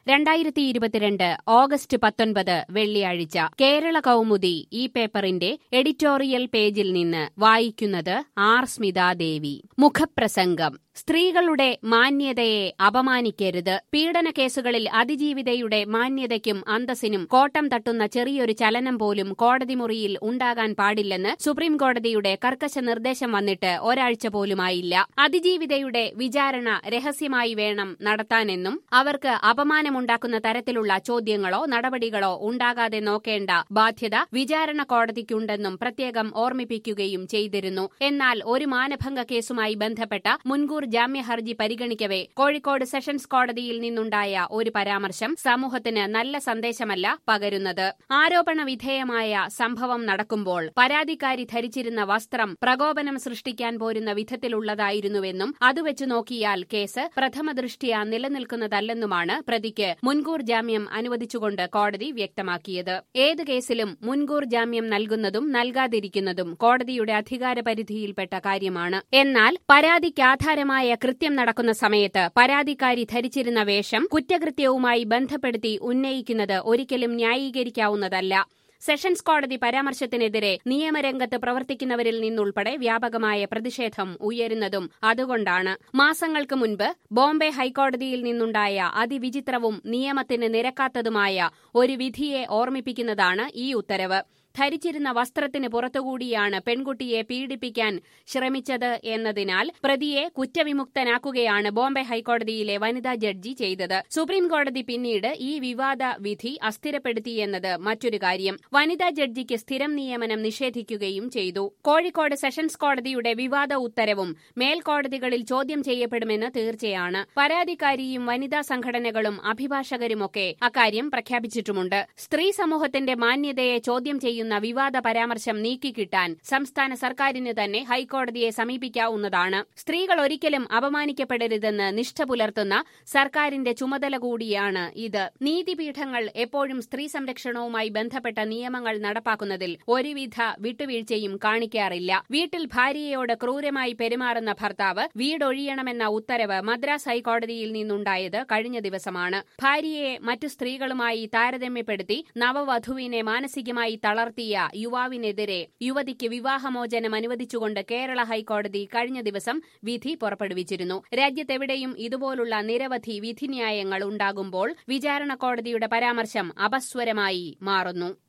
രണ്ടായിരത്തി ഇരുപത്തിരണ്ട് ഓഗസ്റ്റ് പത്തൊൻപത് വെള്ളിയാഴ്ച കേരള കൗമുദി ഈ പേപ്പറിന്റെ എഡിറ്റോറിയൽ പേജിൽ നിന്ന് വായിക്കുന്നത് ആർ സ്മിതാദേവി മുഖപ്രസംഗം സ്ത്രീകളുടെ മാന്യതയെ അപമാനിക്കരുത് പീഡന കേസുകളിൽ അതിജീവിതയുടെ മാന്യതയ്ക്കും അന്തസ്സിനും കോട്ടം തട്ടുന്ന ചെറിയൊരു ചലനം പോലും കോടതി മുറിയിൽ ഉണ്ടാകാൻ പാടില്ലെന്ന് സുപ്രീംകോടതിയുടെ കർക്കശ നിർദ്ദേശം വന്നിട്ട് ഒരാഴ്ച പോലുമായില്ല അതിജീവിതയുടെ വിചാരണ രഹസ്യമായി വേണം നടത്താനെന്നും അവർക്ക് അപമാനമുണ്ടാക്കുന്ന തരത്തിലുള്ള ചോദ്യങ്ങളോ നടപടികളോ ഉണ്ടാകാതെ നോക്കേണ്ട ബാധ്യത വിചാരണ കോടതിക്കുണ്ടെന്നും പ്രത്യേകം ഓർമ്മിപ്പിക്കുകയും ചെയ്തിരുന്നു എന്നാൽ ഒരു മാനഭംഗ കേസുമായി ബന്ധപ്പെട്ട മുൻകൂർ ജാമ്യ ഹർജി പരിഗണിക്കവെ കോഴിക്കോട് സെഷൻസ് കോടതിയിൽ നിന്നുണ്ടായ ഒരു പരാമർശം സമൂഹത്തിന് നല്ല സന്ദേശമല്ല പകരുന്നത് ആരോപണ വിധേയമായ സംഭവം നടക്കുമ്പോൾ പരാതിക്കാരി ധരിച്ചിരുന്ന വസ്ത്രം പ്രകോപനം സൃഷ്ടിക്കാൻ പോരുന്ന വിധത്തിലുള്ളതായിരുന്നുവെന്നും അതുവെച്ച് നോക്കിയാൽ കേസ് പ്രഥമ ദൃഷ്ടിയ നിലനിൽക്കുന്നതല്ലെന്നുമാണ് പ്രതിക്ക് മുൻകൂർ ജാമ്യം അനുവദിച്ചുകൊണ്ട് കോടതി വ്യക്തമാക്കിയത് ഏത് കേസിലും മുൻകൂർ ജാമ്യം നൽകുന്നതും നൽകാതിരിക്കുന്നതും കോടതിയുടെ അധികാരപരിധിയിൽപ്പെട്ട കാര്യമാണ് എന്നാൽ പരാതിക്ക് ആധാരമായ കൃത്യം നടക്കുന്ന സമയത്ത് പരാതിക്കാരി ധരിച്ചിരുന്ന വേഷം കുറ്റകൃത്യവുമായി ബന്ധപ്പെടുത്തി ഉന്നയിക്കുന്നത് ഒരിക്കലും ന്യായീകരിക്കാവുന്നതല്ല സെഷൻസ് കോടതി പരാമർശത്തിനെതിരെ നിയമരംഗത്ത് പ്രവർത്തിക്കുന്നവരിൽ നിന്നുൾപ്പെടെ വ്യാപകമായ പ്രതിഷേധം ഉയരുന്നതും അതുകൊണ്ടാണ് മാസങ്ങൾക്ക് മുൻപ് ബോംബെ ഹൈക്കോടതിയിൽ നിന്നുണ്ടായ അതിവിചിത്രവും നിയമത്തിന് നിരക്കാത്തതുമായ ഒരു വിധിയെ ഓർമ്മിപ്പിക്കുന്നതാണ് ഈ ഉത്തരവ് ധരിച്ചിരുന്ന വസ്ത്രത്തിന് പുറത്തുകൂടിയാണ് പെൺകുട്ടിയെ പീഡിപ്പിക്കാൻ ശ്രമിച്ചത് എന്നതിനാൽ പ്രതിയെ കുറ്റവിമുക്തനാക്കുകയാണ് ബോംബെ ഹൈക്കോടതിയിലെ വനിതാ ജഡ്ജി ചെയ്തത് സുപ്രീംകോടതി പിന്നീട് ഈ വിവാദ വിധി അസ്ഥിരപ്പെടുത്തിയെന്നത് മറ്റൊരു കാര്യം വനിതാ ജഡ്ജിക്ക് സ്ഥിരം നിയമനം നിഷേധിക്കുകയും ചെയ്തു കോഴിക്കോട് സെഷൻസ് കോടതിയുടെ വിവാദ ഉത്തരവും മേൽക്കോടതികളിൽ ചോദ്യം ചെയ്യപ്പെടുമെന്ന് തീർച്ചയാണ് പരാതിക്കാരിയും വനിതാ സംഘടനകളും അഭിഭാഷകരുമൊക്കെ അക്കാര്യം പ്രഖ്യാപിച്ചിട്ടുമുണ്ട് സ്ത്രീ സമൂഹത്തിന്റെ മാന്യതയെ ചോദ്യം ചെയ്യുന്ന വിവാദ പരാമർശം നീക്കിക്കിട്ടാൻ സംസ്ഥാന സർക്കാരിന് തന്നെ ഹൈക്കോടതിയെ സമീപിക്കാവുന്നതാണ് സ്ത്രീകൾ ഒരിക്കലും അപമാനിക്കപ്പെടരുതെന്ന് നിഷ്ഠ പുലർത്തുന്ന സർക്കാരിന്റെ ചുമതല കൂടിയാണ് ഇത് നീതിപീഠങ്ങൾ എപ്പോഴും സ്ത്രീ സംരക്ഷണവുമായി ബന്ധപ്പെട്ട നിയമങ്ങൾ നടപ്പാക്കുന്നതിൽ ഒരുവിധ വിട്ടുവീഴ്ചയും കാണിക്കാറില്ല വീട്ടിൽ ഭാര്യയോട് ക്രൂരമായി പെരുമാറുന്ന ഭർത്താവ് വീടൊഴിയണമെന്ന ഉത്തരവ് മദ്രാസ് ഹൈക്കോടതിയിൽ നിന്നുണ്ടായത് കഴിഞ്ഞ ദിവസമാണ് ഭാര്യയെ മറ്റു സ്ത്രീകളുമായി താരതമ്യപ്പെടുത്തി നവവധുവിനെ മാനസികമായി തളർത്തിയ യുവാവിനെതിരെ യുവതിക്ക് വിവാഹമോചനം അനുവദിച്ചുകൊണ്ട് കേരള ഹൈക്കോടതി കഴിഞ്ഞ ദിവസം വിധി പുറപ്പെടുവിച്ചിരുന്നു രാജ്യത്തെവിടെയും ഇതുപോലുള്ള നിരവധി വിധിന്യായങ്ങൾ ഉണ്ടാകുമ്പോൾ വിചാരണ കോടതിയുടെ പരാമർശം അപസ്വരമായി മാറുന്നു